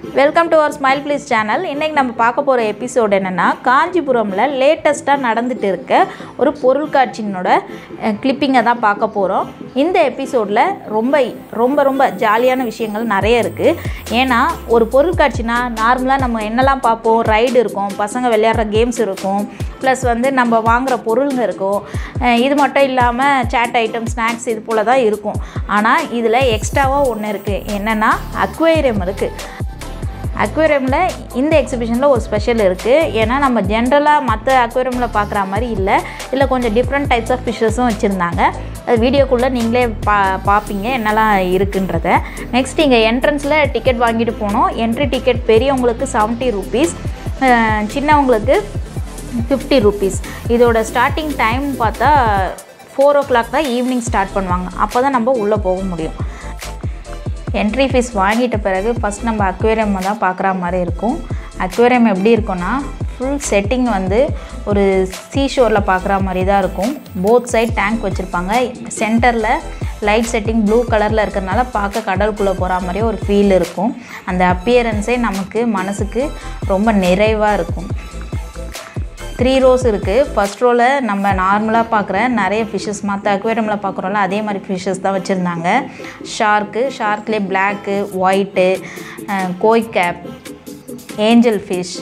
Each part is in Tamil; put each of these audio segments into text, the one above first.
welcome to our smile please channel இன்றைக்கி நம்ம பார்க்க போகிற எபிசோடு என்னென்னா காஞ்சிபுரமில் லேட்டஸ்ட்டாக நடந்துட்டு இருக்க ஒரு பொருட்காட்சியினோட கிளிப்பிங்கை தான் பார்க்க போகிறோம் இந்த எபிசோடில் ரொம்ப ரொம்ப ரொம்ப ஜாலியான விஷயங்கள் நிறைய இருக்குது ஏன்னா ஒரு பொருட்காட்சினா நார்மலாக நம்ம என்னெல்லாம் பார்ப்போம் ரைடு இருக்கும் பசங்க விளையாடுற கேம்ஸ் இருக்கும் ப்ளஸ் வந்து நம்ம வாங்குகிற பொருளுங்க இருக்கும் அஹ் இது மட்டும் இல்லாமல் சேட் ஐட்டம் ஸ்நாக்ஸ் இது போல் தான் இருக்கும் ஆனால் இதில் எக்ஸ்ட்ராவாக ஒன்று இருக்குது என்னென்னா அக்வேரியம் இருக்குது அக்வேரியமில் இந்த எக்ஸிபிஷனில் ஒரு ஸ்பெஷல் இருக்குது ஏன்னா நம்ம ஜென்ரலாக மற்ற அக்வேரியமில் பார்க்குற மாதிரி இல்லை இல்லை கொஞ்சம் டிஃப்ரெண்ட் டைப்ஸ் ஆஃப் ஃபிஷ்ஷஸும் வச்சுருந்தாங்க அது வீடியோக்குள்ளே நீங்களே பா பார்ப்பீங்க என்னெல்லாம் இருக்குன்றத நெக்ஸ்ட் இங்கே என்ட்ரன்ஸில் டிக்கெட் வாங்கிட்டு போனோம் என்ட்ரி டிக்கெட் பெரியவங்களுக்கு செவன்ட்டி ருபீஸ் சின்னவங்களுக்கு ஃபிஃப்டி ருபீஸ் இதோட ஸ்டார்டிங் டைம் பார்த்தா ஃபோர் ஓ கிளாக் தான் ஈவினிங் ஸ்டார்ட் பண்ணுவாங்க அப்போ தான் நம்ம உள்ளே போக முடியும் என்ட்ரி ஃபீஸ் வாங்கிட்ட பிறகு ஃபஸ்ட் நம்ம அக்வேரியம் தான் பார்க்குற மாதிரி இருக்கும் அக்வேரியம் எப்படி இருக்கும்னா ஃபுல் செட்டிங் வந்து ஒரு சீஷோரில் பார்க்குற மாதிரி தான் இருக்கும் போத் சைட் டேங்க் வச்சுருப்பாங்க சென்டரில் லைட் செட்டிங் ப்ளூ கலரில் இருக்கிறனால பார்க்க கடலுக்குள்ளே போகிற மாதிரியே ஒரு ஃபீல் இருக்கும் அந்த அப்பியரன்ஸே நமக்கு மனசுக்கு ரொம்ப நிறைவாக இருக்கும் த்ரீ ரோஸ் இருக்குது ஃபஸ்ட் ரோவில் நம்ம நார்மலாக பார்க்குற நிறைய ஃபிஷ்ஷஸ் மற்ற அக்வேரியமில் பார்க்குறோம்ல அதே மாதிரி ஃபிஷ்ஷஸ் தான் வச்சுருந்தாங்க ஷார்க்கு ஷார்க்லேயே black white koi carp angel fish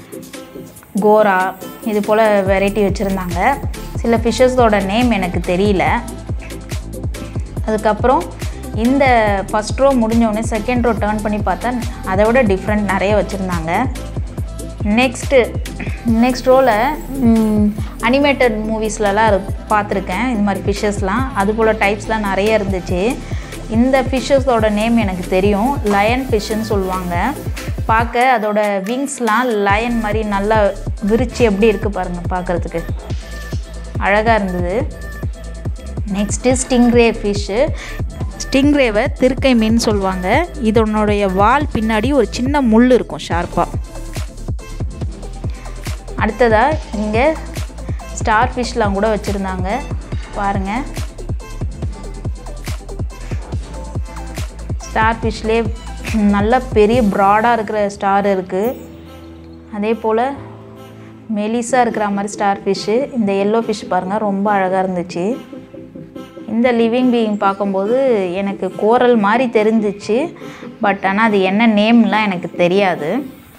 கோரா இது போல் வெரைட்டி வச்சுருந்தாங்க சில ஃபிஷ்ஷஸோட நேம் எனக்கு தெரியல அதுக்கப்புறம் இந்த ஃபஸ்ட் ரோ முடிஞ்சோடனே செகண்ட் ரோ டேர்ன் பண்ணி பார்த்தா அதை விட டிஃப்ரெண்ட் நிறைய வச்சுருந்தாங்க நெக்ஸ்ட்டு நெக்ஸ்ட் ரோவில் அனிமேட்டட் மூவிஸ்லலாம் இரு பார்த்துருக்கேன் இது மாதிரி ஃபிஷ்ஷஸ்லாம் அது போல் டைப்ஸ்லாம் நிறைய இருந்துச்சு இந்த ஃபிஷ்ஷஸோட நேம் எனக்கு தெரியும் லயன் ஃபிஷ்ஷுன்னு சொல்லுவாங்க பார்க்க அதோட விங்ஸ்லாம் லயன் மாதிரி நல்லா விரிச்சு எப்படி இருக்குது பாருங்கள் பார்க்குறதுக்கு அழகாக இருந்தது நெக்ஸ்ட்டு ஸ்டிங்ரே ஃபிஷ்ஷு ஸ்டிங்ரேவை திருக்கை மீன் சொல்லுவாங்க இதனுடைய வால் பின்னாடி ஒரு சின்ன முள் இருக்கும் ஷார்ப்பாக அடுத்ததாக இங்கே ஸ்டார் ஃபிஷ்லாம் கூட வச்சுருந்தாங்க பாருங்கள் ஸ்டார் ஃபிஷ்லேயே நல்ல பெரிய ப்ராடாக இருக்கிற ஸ்டார் இருக்குது அதே போல் மெலிஸாக இருக்கிற மாதிரி ஸ்டார் ஃபிஷ்ஷு இந்த எல்லோ ஃபிஷ் பாருங்கள் ரொம்ப அழகாக இருந்துச்சு இந்த லிவிங் பீயிங் பார்க்கும்போது எனக்கு கோரல் மாதிரி தெரிஞ்சிச்சு பட் ஆனால் அது என்ன நேம்லாம் எனக்கு தெரியாது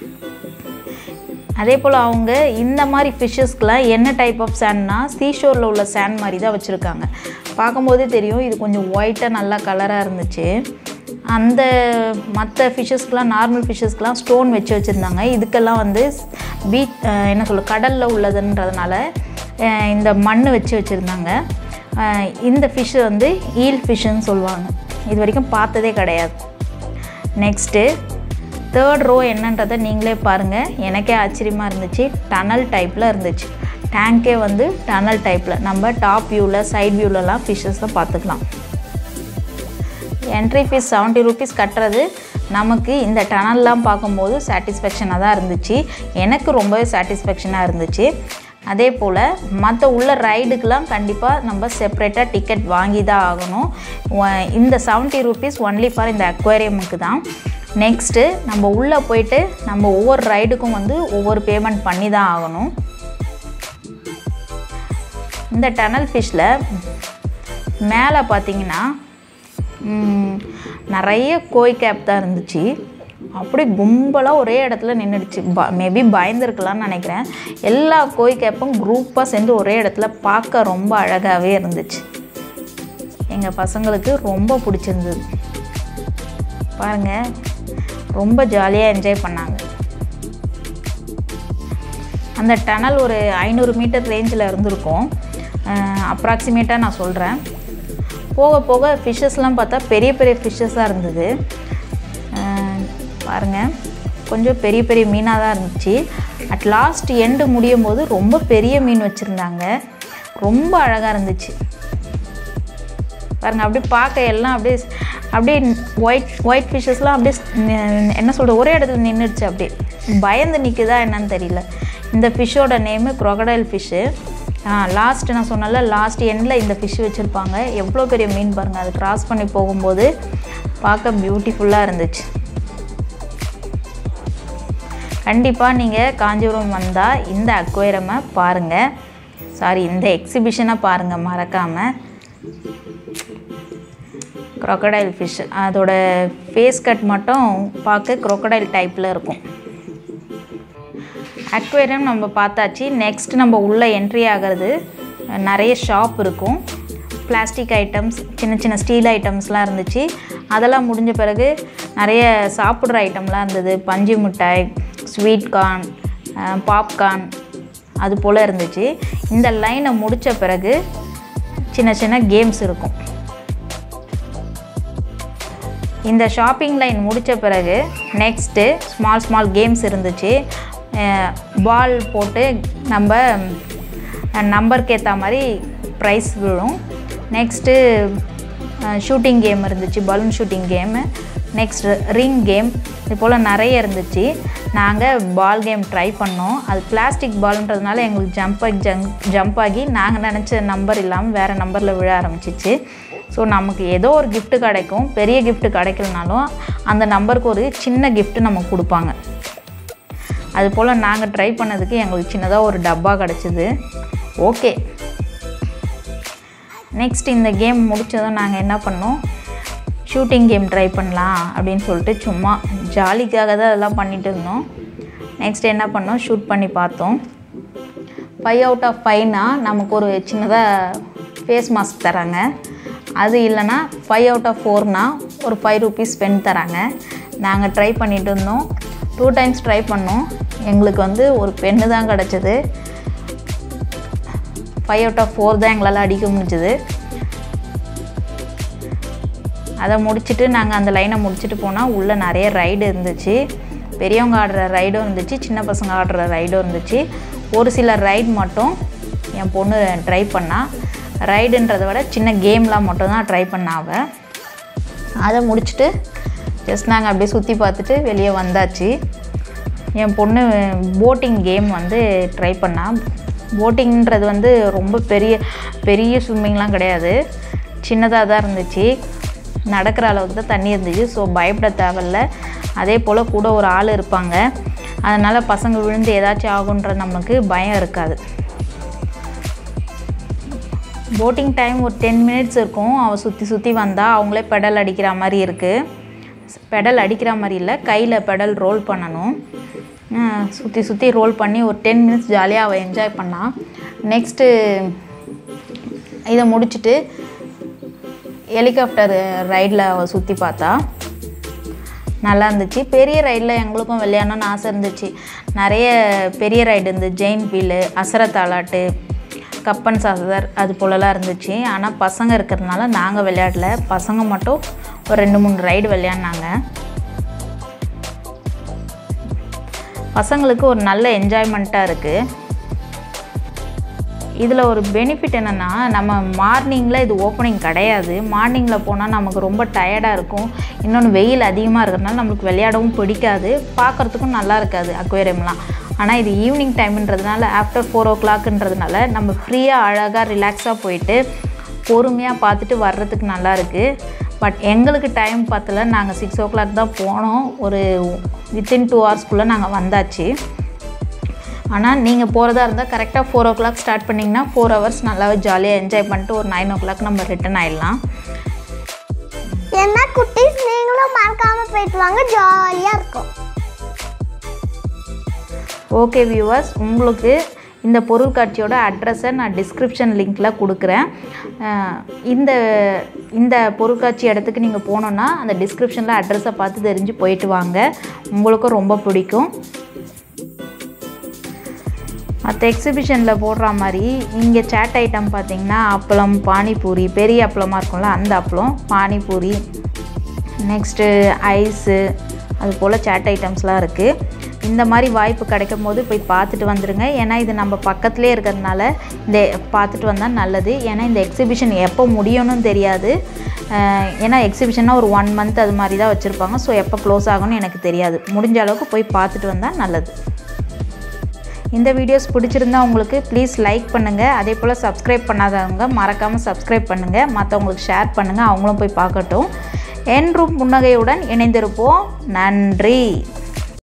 அதே போல் அவங்க இந்த மாதிரி ஃபிஷ்ஷஸ்க்கெலாம் என்ன டைப் ஆஃப் சேண்ட்னா சீஷோரில் உள்ள சேண்ட் மாதிரி தான் வச்சுருக்காங்க பார்க்கும்போதே தெரியும் இது கொஞ்சம் ஒயிட்டாக நல்லா கலராக இருந்துச்சு அந்த மற்ற ஃபிஷ்ஷஸ்க்கெலாம் நார்மல் ஃபிஷ்ஷஸ்க்கெலாம் ஸ்டோன் வச்சு வச்சுருந்தாங்க இதுக்கெல்லாம் வந்து பீச் என்ன சொல்ல கடலில் உள்ளதுன்றதுனால இந்த மண் வச்சு வச்சுருந்தாங்க இந்த ஃபிஷ்ஷு வந்து ஈல் ஃபிஷ்ஷுன்னு சொல்லுவாங்க இது வரைக்கும் பார்த்ததே கிடையாது நெக்ஸ்ட்டு தேர்ட் ரோ என்னன்றதை நீங்களே பாருங்கள் எனக்கே ஆச்சரியமாக இருந்துச்சு டனல் டைப்பில் இருந்துச்சு டேங்கே வந்து டனல் டைப்பில் நம்ம டாப் வியூவில் சைட் வியூலலாம் ஃபிஷ்ஷஸை பார்த்துக்கலாம் என்ட்ரி ஃபீஸ் செவன்ட்டி ருபீஸ் கட்டுறது நமக்கு இந்த டனல்லாம் பார்க்கும்போது சாட்டிஸ்ஃபேக்ஷனாக தான் இருந்துச்சு எனக்கு ரொம்பவே சாட்டிஸ்ஃபேக்ஷனாக இருந்துச்சு அதே போல் மற்ற உள்ள ரைடுக்கெலாம் கண்டிப்பாக நம்ம செப்ரேட்டாக டிக்கெட் வாங்கி தான் ஆகணும் இந்த செவன்ட்டி ருபீஸ் ஒன்லி ஃபார் இந்த அக்வேரியமுக்கு தான் நெக்ஸ்ட்டு நம்ம உள்ளே போயிட்டு நம்ம ஒவ்வொரு ரைடுக்கும் வந்து ஒவ்வொரு பேமெண்ட் பண்ணி தான் ஆகணும் இந்த டனல் ஃபிஷ்ஷில் மேலே பார்த்தீங்கன்னா நிறைய கோய் கேப் தான் இருந்துச்சு அப்படி கும்பலாக ஒரே இடத்துல நின்றுடுச்சு ப மேபி பயந்துருக்கலாம்னு நினைக்கிறேன் எல்லா கோய் கேப்பும் குரூப்பாக சேர்ந்து ஒரே இடத்துல பார்க்க ரொம்ப அழகாகவே இருந்துச்சு எங்கள் பசங்களுக்கு ரொம்ப பிடிச்சிருந்தது பாருங்கள் ரொம்ப ஜாலியாக என்ஜாய் பண்ணாங்க அந்த டனல் ஒரு ஐநூறு மீட்டர் ரேஞ்சில் இருந்திருக்கும் அப்ராக்சிமேட்டாக நான் சொல்கிறேன் போக போக ஃபிஷ்ஷஸ்லாம் பார்த்தா பெரிய பெரிய ஃபிஷ்ஷஸாக இருந்தது பாருங்கள் கொஞ்சம் பெரிய பெரிய மீனாக தான் இருந்துச்சு அட் லாஸ்ட் எண்டு முடியும் போது ரொம்ப பெரிய மீன் வச்சுருந்தாங்க ரொம்ப அழகாக இருந்துச்சு பாருங்கள் அப்படியே பார்க்க எல்லாம் அப்படியே அப்படியே ஒயிட் ஒயிட் ஃபிஷ்ஷஸ்லாம் அப்படியே என்ன சொல்கிறது ஒரே இடத்துல நின்றுடுச்சு அப்படியே பயந்து நிற்குதா என்னன்னு தெரியல இந்த ஃபிஷ்ஷோட நேமு க்ரொகடைல் ஃபிஷ்ஷு லாஸ்ட்டு நான் சொன்னல லாஸ்ட் எண்டில் இந்த ஃபிஷ் வச்சுருப்பாங்க எவ்வளோ பெரிய மீன் பாருங்கள் அது கிராஸ் பண்ணி போகும்போது பார்க்க பியூட்டிஃபுல்லாக இருந்துச்சு கண்டிப்பாக நீங்கள் காஞ்சிபுரம் வந்தால் இந்த அக்வேரமை பாருங்கள் சாரி இந்த எக்ஸிபிஷனை பாருங்கள் மறக்காமல் crocodile ஃபிஷ் அதோட ஃபேஸ் கட் மட்டும் பார்க்க crocodile டைப்பில் இருக்கும் அக்வேரியம் நம்ம பார்த்தாச்சு நெக்ஸ்ட் நம்ம உள்ளே என்ட்ரி ஆகிறது நிறைய ஷாப் இருக்கும் பிளாஸ்டிக் ஐட்டம்ஸ் சின்ன சின்ன ஸ்டீல் ஐட்டம்ஸ்லாம் இருந்துச்சு அதெல்லாம் முடிஞ்ச பிறகு நிறைய சாப்பிட்ற ஐட்டம்லாம் இருந்தது பஞ்சு மிட்டாய் ஸ்வீட் கார்ன் பாப்கார்ன் அது போல் இருந்துச்சு இந்த லைனை முடித்த பிறகு சின்ன சின்ன கேம்ஸ் இருக்கும் இந்த ஷாப்பிங் லைன் முடித்த பிறகு நெக்ஸ்ட்டு ஸ்மால் ஸ்மால் கேம்ஸ் இருந்துச்சு பால் போட்டு நம்ம நம்பருக்கு ஏற்ற மாதிரி ப்ரைஸ் விழும் நெக்ஸ்ட்டு ஷூட்டிங் கேம் இருந்துச்சு balloon shooting game next ring game இது போல் நிறைய இருந்துச்சு நாங்கள் பால் கேம் ட்ரை பண்ணோம் அது பிளாஸ்டிக் பால்ன்றதுனால எங்களுக்கு ஜம்ப் ஆகி ஜங் ஜம்ப் ஆகி நாங்கள் நினச்ச நம்பர் இல்லாமல் வேறு நம்பரில் விழ ஆரம்பிச்சிச்சு ஸோ நமக்கு ஏதோ ஒரு gift கிடைக்கும் பெரிய gift கிடைக்கலனாலும் அந்த நம்பருக்கு ஒரு சின்ன gift நமக்கு கொடுப்பாங்க அது போல் நாங்கள் ட்ரை பண்ணதுக்கு எங்களுக்கு சின்னதாக ஒரு டப்பா கிடச்சிது ஓகே நெக்ஸ்ட் இந்த கேம் முடித்ததும் நாங்கள் என்ன பண்ணோம் ஷூட்டிங் கேம் ட்ரை பண்ணலாம் அப்படின்னு சொல்லிட்டு சும்மா ஜாலிக்காக தான் அதெல்லாம் பண்ணிட்டு இருந்தோம் நெக்ஸ்ட் என்ன பண்ணோம் ஷூட் பண்ணி பார்த்தோம் ஃபைவ் அவுட் ஆஃப் ஃபைவ்னா நமக்கு ஒரு சின்னதாக ஃபேஸ் மாஸ்க் தராங்க அது இல்லைன்னா ஃபைவ் அவுட் ஆஃப் ஃபோர்னா ஒரு ஃபைவ் ருபீஸ் பென் தராங்க நாங்கள் ட்ரை பண்ணிட்டு இருந்தோம் டூ டைம்ஸ் ட்ரை பண்ணோம் எங்களுக்கு வந்து ஒரு பென்னு தான் கிடச்சிது ஃபைவ் அவுட் ஆஃப் ஃபோர் தான் எங்களால் அடிக்க முடிஞ்சுது அதை முடிச்சுட்டு நாங்கள் அந்த லைனை முடிச்சுட்டு போனால் உள்ளே நிறைய ரைடு இருந்துச்சு பெரியவங்க ஆடுற ரைடும் இருந்துச்சு சின்ன பசங்க ஆடுற ரைடும் இருந்துச்சு ஒரு சில ரைட் மட்டும் என் பொண்ணு ட்ரை பண்ணா ரைடுன்றதை விட சின்ன கேம்லாம் மட்டும் தான் ட்ரை பண்ணா அவ அதை முடிச்சுட்டு ஜஸ்ட் நாங்கள் அப்படியே சுற்றி பார்த்துட்டு வெளியே வந்தாச்சு என் பொண்ணு போட்டிங் கேம் வந்து ட்ரை பண்ணா போட்டிங்ன்றது வந்து ரொம்ப பெரிய பெரிய ஸ்விம்மிங்லாம் கிடையாது சின்னதாக தான் இருந்துச்சு நடக்கிற அளவுக்கு தான் தண்ணி இருந்துச்சு ஸோ பயப்பட தேவையில்ல அதே போல் கூட ஒரு ஆள் இருப்பாங்க அதனால் பசங்க விழுந்து ஏதாச்சும் ஆகுன்ற நமக்கு பயம் இருக்காது போட்டிங் டைம் ஒரு டென் மினிட்ஸ் இருக்கும் அவள் சுற்றி சுற்றி வந்தால் அவங்களே பெடல் அடிக்கிற மாதிரி இருக்குது பெடல் அடிக்கிற மாதிரி இல்லை கையில் பெடல் ரோல் பண்ணணும் சுற்றி சுற்றி ரோல் பண்ணி ஒரு டென் மினிட்ஸ் ஜாலியாக அவள் என்ஜாய் பண்ணாள் நெக்ஸ்ட்டு இதை முடிச்சுட்டு ஹெலிகாப்டர் ரைடில் அவள் சுற்றி பார்த்தா நல்லா இருந்துச்சு பெரிய ரைடில் எங்களுக்கும் விளையாடணும்னு ஆசை இருந்துச்சு நிறைய பெரிய ரைடு இருந்து ஜெயின் வீலு அசரத்தாலாட்டு கப்பன் சாசர் அது போலலாம் இருந்துச்சு ஆனால் பசங்க இருக்கிறதுனால நாங்கள் விளையாடல பசங்க மட்டும் ஒரு ரெண்டு மூணு ரைடு விளையாடினாங்க பசங்களுக்கு ஒரு நல்ல என்ஜாய்மெண்ட்டாக இருக்குது இதில் ஒரு பெனிஃபிட் என்னென்னா நம்ம மார்னிங்கில் இது ஓப்பனிங் கிடையாது மார்னிங்கில் போனால் நமக்கு ரொம்ப டயர்டாக இருக்கும் இன்னொன்று வெயில் அதிகமாக இருக்கிறதுனால நம்மளுக்கு விளையாடவும் பிடிக்காது பார்க்குறதுக்கும் நல்லா இருக்காது அக்வேரியம்லாம் ஆனால் இது ஈவினிங் டைம்ன்றதுனால ஆஃப்டர் ஃபோர் ஓ கிளாக்ன்றதுனால நம்ம ஃப்ரீயாக அழகாக ரிலாக்ஸாக போயிட்டு பொறுமையாக பார்த்துட்டு வர்றதுக்கு நல்லா இருக்குது பட் எங்களுக்கு டைம் பார்த்தல நாங்கள் சிக்ஸ் ஓ கிளாக் தான் போனோம் ஒரு வித்தின் டூ ஹவர்ஸ்க்குள்ளே நாங்கள் வந்தாச்சு ஆனால் நீங்கள் போகிறதா இருந்தால் கரெக்டாக ஃபோர் ஓ கிளாக் ஸ்டார்ட் பண்ணிங்கன்னா ஃபோர் ஹவர்ஸ் நல்லாவே ஜாலியாக என்ஜாய் பண்ணிட்டு ஒரு நைன் ஓ கிளாக் நம்ம ரிட்டர்ன் ஆயிடலாம் என்ன குட்டீஸ் நீங்களும் மறக்காம போயிட்டு வாங்க ஜாலியா இருக்கும் ஓகே வியூவர்ஸ் உங்களுக்கு இந்த பொருட்காட்சியோட அட்ரஸை நான் டிஸ்கிரிப்ஷன் லிங்க்கில் கொடுக்குறேன் அஹ் இந்த இந்த பொருட்காட்சி இடத்துக்கு நீங்கள் போனோன்னா அந்த டிஸ்கிரிப்ஷனில் அட்ரஸை பார்த்து தெரிஞ்சு போயிட்டு வாங்க உங்களுக்கும் ரொம்ப பிடிக்கும் மற்ற எக்ஸிபிஷனில் போடுற மாதிரி இங்கே சேட் ஐட்டம் பார்த்தீங்கன்னா அப்பளம் பானிபூரி பெரிய அப்பளமாக இருக்கும்ல அந்த அப்பளம் பானிபூரி நெக்ஸ்ட்டு ஐஸு அது போல் சேட் ஐட்டம்ஸ்லாம் இருக்குது இந்த மாதிரி வாய்ப்பு கிடைக்கும் போது போய் பார்த்துட்டு வந்துடுங்க ஏன்னா இது நம்ம பக்கத்துலேயே இருக்கிறதுனால இந்த பார்த்துட்டு வந்தால் நல்லது ஏன்னா இந்த எக்ஸிபிஷன் எப்போ முடியும்னு தெரியாது அஹ் ஏன்னா எக்ஸிபிஷன்னா ஒரு ஒன் மந்த் அது மாதிரி தான் வச்சுருப்பாங்க ஸோ எப்போ க்ளோஸ் ஆகும்னு எனக்கு தெரியாது முடிஞ்ச அளவுக்கு போய் பார்த்துட்டு வந்தால் நல்லது இந்த வீடியோஸ் பிடிச்சிருந்தா உங்களுக்கு ப்ளீஸ் லைக் பண்ணுங்கள் அதே போல் சப்ஸ்கிரைப் பண்ணாதவங்க மறக்காமல் சப்ஸ்கிரைப் பண்ணுங்கள் மற்றவங்களுக்கு ஷேர் பண்ணுங்கள் அவங்களும் போய் பார்க்கட்டும் என்றும் புன்னகையுடன் இணைந்திருப்போம் நன்றி